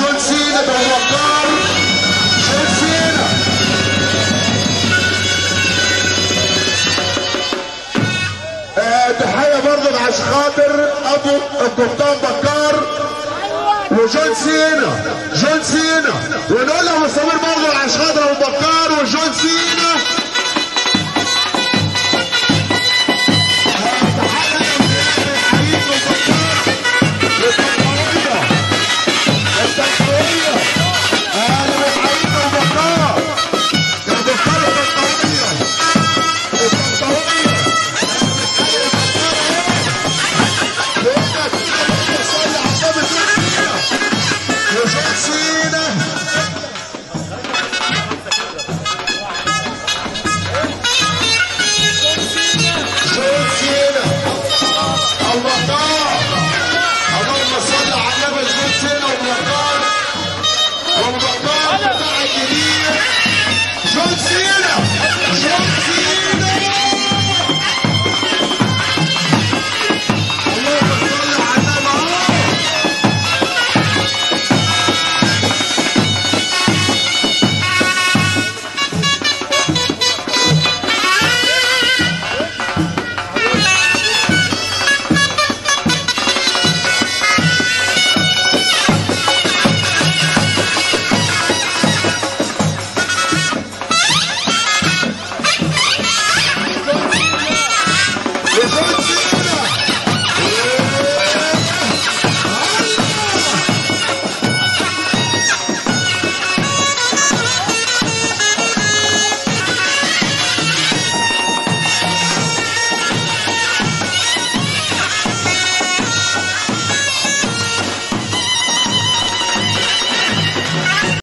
وجون سينا ابو بكار جون سينا آه، تحية برضه عشان خاطر ابو القبطان بكار وجون سينا جون سينا ونقول له مستمر برضه عشان خاطر ابو بكار وجون سينا